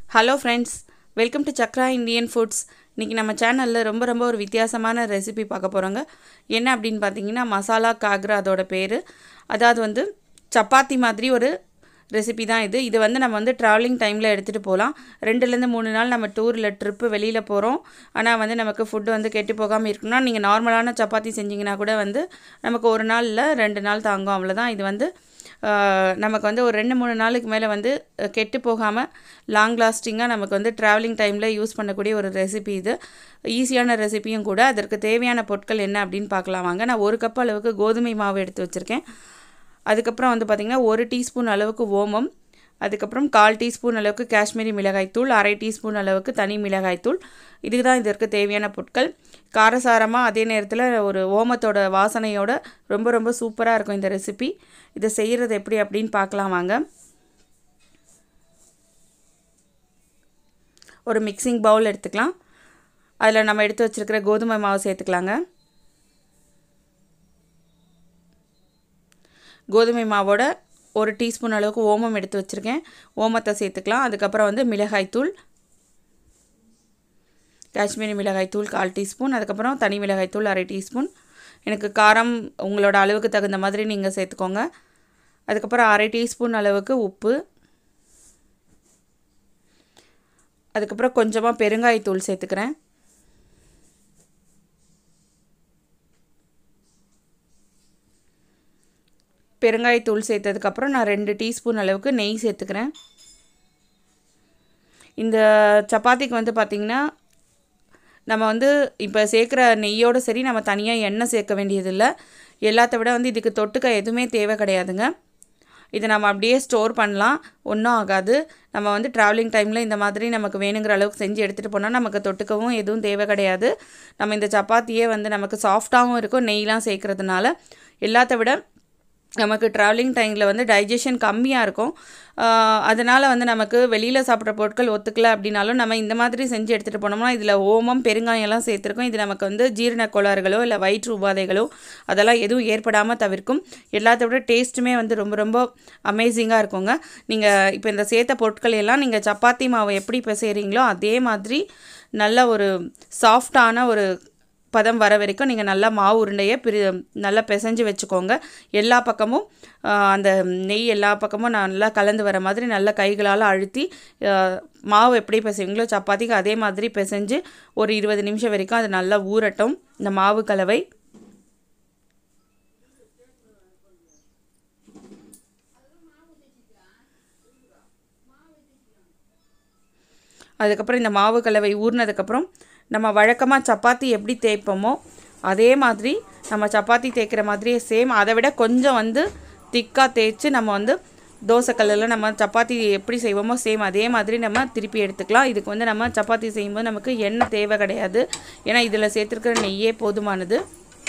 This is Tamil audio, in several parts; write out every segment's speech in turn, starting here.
hello friends welcome to Chakra Indian foods இன்றைக்கி நம்ம சேனலில் ரொம்ப ரொம்ப ஒரு வித்தியாசமான ரெசிபி பார்க்க போகிறோங்க என்ன அப்படின்னு பார்த்தீங்கன்னா மசாலா காக்ரா அதோட பேர் அதாவது வந்து சப்பாத்தி மாதிரி ஒரு ரெசிபி தான் இது இது வந்து நம்ம வந்து ட்ராவலிங் டைமில் எடுத்துகிட்டு போகலாம் ரெண்டுலேருந்து மூணு நாள் நம்ம டூரில் ட்ரிப்பு வெளியில் போகிறோம் ஆனால் வந்து நமக்கு ஃபுட்டு வந்து கெட்டு போகாமல் இருக்கணும்னா நீங்கள் நார்மலான சப்பாத்தி செஞ்சிங்கன்னா கூட வந்து நமக்கு ஒரு நாளில் ரெண்டு நாள் தாங்கும் அவ்வளோதான் இது வந்து ஆஹ், நமக்கு வந்து ஒரு ரெண்டு மூணு நாளுக்கு மேலே வந்து அஹ், கெட்டு போகாமல் லாங் லாஸ்டிங்காக நமக்கு வந்து ட்ராவலிங் டைமில் யூஸ் பண்ணக்கூடிய ஒரு ரெசிபி இது ஈஸியான ரெசிபியும் கூட அதற்கு தேவையான பொருட்கள் என்ன அப்படின்னு பார்க்கலாம் வாங்க நான் ஒரு கப் அளவுக்கு கோதுமை மாவு எடுத்து வச்சுருக்கேன் அதுக்கப்புறம் வந்து பார்த்திங்கன்னா ஒரு டீஸ்பூன் அளவுக்கு ஓமம் அதுக்கப்புறம் கால் டீஸ்பூன் அளவுக்கு காஷ்மீரி மிளகாய்த்தூள் அரை டீஸ்பூன் அளவுக்கு தனி மிளகாய்த்தூள் இதுக்கு தான் இதற்கு தேவையான பொருட்கள் காரசாரமாக அதே நேரத்தில் ஒரு ஓமத்தோட வாசனையோட ரொம்ப ரொம்ப சூப்பராக இருக்கும் இந்த ரெசிபி இதை செய்கிறது எப்படி அப்படின்னு பார்க்கலாம் வாங்க ஒரு மிக்சிங் பவுல் எடுத்துக்கலாம் அதில் நம்ம எடுத்து வச்சுருக்கிற கோதுமை மாவு சேர்த்துக்கலாங்க கோதுமை மாவோட ஒரு டீஸ்பூன் அளவுக்கு ஓமம் எடுத்து வச்சுருக்கேன் ஓமத்தை சேர்த்துக்கலாம் அதுக்கப்புறம் வந்து மிளகாய்த்தூள் காஷ்மீரி மிளகாய்த்தூள் கால் டீஸ்பூன் அதுக்கப்புறம் தனி மிளகாய்த்தூள் அரை டீஸ்பூன் எனக்கு காரம் உங்களோட அளவுக்கு தகுந்த மாதிரி நீங்கள் சேர்த்துக்கோங்க அதுக்கப்புறம் அரை டீஸ்பூன் அளவுக்கு உப்பு அதுக்கப்புறம் கொஞ்சமாக பெருங்காயத்தூள் சேர்த்துக்கிறேன் பெருங்காயத்தூள் சேர்த்ததுக்கப்புறம் நான் ரெண்டு டீஸ்பூன் அளவுக்கு நெய் சேர்த்துக்கிறேன் இந்த சப்பாத்திக்கு வந்து பார்த்திங்கன்னா நம்ம வந்து இப்போ சேர்க்குற நெய்யோடு சரி நம்ம தனியாக எண்ணெய் சேர்க்க வேண்டியதில்லை எல்லாத்த விட வந்து இதுக்கு தொட்டுக்க எதுவுமே தேவை கிடையாதுங்க இதை நம்ம அப்படியே ஸ்டோர் பண்ணலாம் ஒன்றும் ஆகாது நம்ம வந்து ட்ராவலிங் டைமில் இந்த மாதிரி நமக்கு வேணுங்கிற அளவுக்கு செஞ்சு எடுத்துகிட்டு போனால் நமக்கு தொட்டுக்கவும் எதுவும் தேவை கிடையாது நம்ம இந்த சப்பாத்தியே வந்து நமக்கு சாஃப்டாகவும் இருக்கும் நெய்லாம் சேர்க்குறதுனால எல்லாத்த விட நமக்கு ட்ராவலிங் டைமில் வந்து டைஜஷன் கம்மியாக இருக்கும் அதனால் வந்து நமக்கு வெளியில் சாப்பிட்ற பொருட்கள் ஒத்துக்கல அப்படின்னாலும் நம்ம இந்த மாதிரி செஞ்சு எடுத்துகிட்டு போனோம்னா இதில் ஓமம் பெருங்காயம்லாம் சேர்த்துருக்கோம் இது நமக்கு வந்து ஜீரண கோளாறுகளோ இல்லை வயிற்று உபாதைகளோ அதெல்லாம் எதுவும் ஏற்படாமல் தவிர்க்கும் எல்லாத்த விட டேஸ்ட்டுமே வந்து ரொம்ப ரொம்ப அமேசிங்காக இருக்குங்க நீங்கள் இப்போ இந்த சேர்த்த பொருட்கள் எல்லாம் நீங்கள் சப்பாத்தி மாவு எப்படி இப்போ செய்கிறீங்களோ அதே மாதிரி நல்ல ஒரு சாஃப்டான ஒரு பதம் வர வரைக்கும் நீங்கள் நல்லா மாவு உருண்டையை பிரி நல்லா பிசைஞ்சு வச்சுக்கோங்க எல்லா பக்கமும் ஆஹ், அந்த நெய் எல்லா பக்கமும் நல்லா கலந்து வர மாதிரி நல்லா கைகளால் அழுத்தி ஆஹ், மாவு எப்படி பிசைவீங்களோ சப்பாத்திக்கு அதே மாதிரி பிசைஞ்சு ஒரு இருபது நிமிஷம் வரைக்கும் அது நல்லா ஊறட்டும் இந்த மாவு கலவை அதுக்கப்புறம் இந்த மாவு கலவை ஊறினதுக்கப்புறம் நம்ம வழக்கமாக சப்பாத்தி எப்படி தேய்ப்போமோ அதே மாதிரி நம்ம சப்பாத்தி தேய்க்கிற மாதிரியே சேம் அதை விட கொஞ்சம் வந்து திக்காக தேய்ச்சி நம்ம வந்து தோசைக்கல்லில் நம்ம சப்பாத்தி எப்படி செய்வோமோ சேம் அதே மாதிரி நம்ம திருப்பி எடுத்துக்கலாம் இதுக்கு வந்து நம்ம சப்பாத்தி செய்யும்போது நமக்கு எண்ணெய் தேவை கிடையாது ஏன்னா இதில் சேர்த்துருக்கிற நெய்யே போதுமானது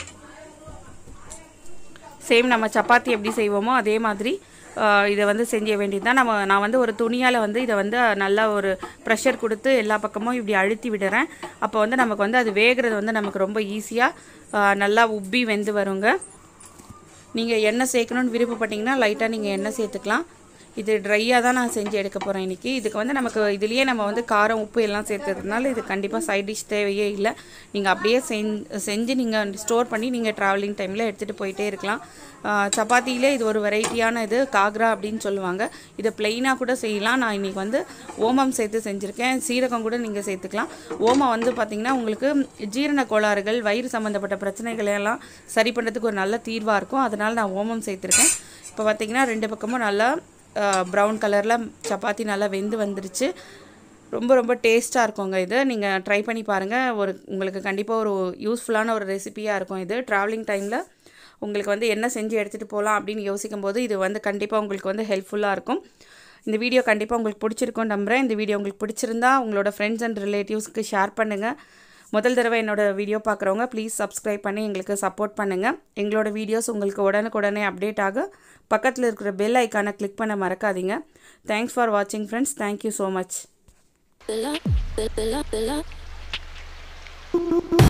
சேம் நம்ம சப்பாத்தி எப்படி செய்வோமோ அதே மாதிரி ஆஹ், இதை வந்து செஞ்ச வேண்டியது தான் நம்ம நான் வந்து ஒரு துணியால் வந்து இதை வந்து நல்லா ஒரு ப்ரெஷர் கொடுத்து எல்லா பக்கமும் இப்படி அழுத்தி விடுறேன் அப்போ வந்து நமக்கு வந்து அது வேகிறது வந்து நமக்கு ரொம்ப ஈஸியாக நல்லா உப்பி வெந்து வருங்க நீங்கள் எண்ணெய் சேர்க்கணுன்னு விருப்பப்பட்டீங்கன்னா லைட்டாக நீங்கள் எண்ணெய் சேர்த்துக்கலாம் இது ட்ரையாக தான் நான் செஞ்சு எடுக்க போகிறேன் இன்றைக்கி இதுக்கு வந்து நமக்கு இதுலேயே நம்ம வந்து காரம் உப்பு எல்லாம் சேர்த்ததுனால இது கண்டிப்பாக சைட் டிஷ் தேவையே இல்லை நீங்கள் அப்படியே செஞ் செஞ்சு நீங்கள் ஸ்டோர் பண்ணி நீங்கள் ட்ராவலிங் டைமில் எடுத்துகிட்டு போயிட்டே இருக்கலாம் ஆஹ் சப்பாத்தியிலே இது ஒரு வெரைட்டியான இது காக்ரா அப்படின்னு சொல்லுவாங்க இதை ப்ளெயினாக கூட செய்யலாம் நான் இன்றைக்கி வந்து ஓமம் சேர்த்து செஞ்சுருக்கேன் சீரகம் கூட நீங்கள் சேர்த்துக்கலாம் ஓமம் வந்து பார்த்திங்கன்னா உங்களுக்கு ஜீரண கோளாறுகள் வயிறு சம்மந்தப்பட்ட பிரச்சனைகளை எல்லாம் சரி பண்ணுறதுக்கு ஒரு நல்ல தீர்வாக இருக்கும் அதனால் நான் ஓமம் சேர்த்துருக்கேன் இப்போ பார்த்திங்கன்னா ரெண்டு பக்கமும் நல்லா ப்ரௌன் கலரில் சப்பாத்தி நல்லா வெந்து வந்துருச்சு ரொம்ப ரொம்ப டேஸ்ட்டாக இருக்குங்க இது நீங்கள் ட்ரை பண்ணி பாருங்கள் ஒரு உங்களுக்கு கண்டிப்பாக ஒரு யூஸ்ஃபுல்லான ஒரு ரெசிபியாக இருக்கும் இது ட்ராவலிங் டைமில் உங்களுக்கு வந்து என்ன செஞ்சு எடுத்துகிட்டு போகலாம் அப்படின்னு யோசிக்கும் போது இது வந்து கண்டிப்பாக உங்களுக்கு வந்து ஹெல்ப்ஃபுல்லாக இருக்கும் இந்த வீடியோ கண்டிப்பாக உங்களுக்கு பிடிச்சிருக்கும் நம்புகிறேன் இந்த வீடியோ உங்களுக்கு பிடிச்சிருந்தா உங்களோட ஃப்ரெண்ட்ஸ் அண்ட் ரிலேட்டிவ்ஸ்க்கு ஷேர் பண்ணுங்கள் முதல் தடவை என்னோட வீடியோ பார்க்குறவங்க ப்ளீஸ் சப்ஸ்கிரைப் பண்ணி எங்களுக்கு சப்போர்ட் பண்ணுங்கள் எங்களோட வீடியோஸ் உங்களுக்கு உடனுக்குடனே அப்டேட் ஆக பக்கத்தில் இருக்கிற பெல் ஐக்கானை கிளிக் பண்ண மறக்காதீங்க தேங்க்ஸ் ஃபார் வாட்சிங் ஃப்ரெண்ட்ஸ் தேங்க்யூ ஸோ மச்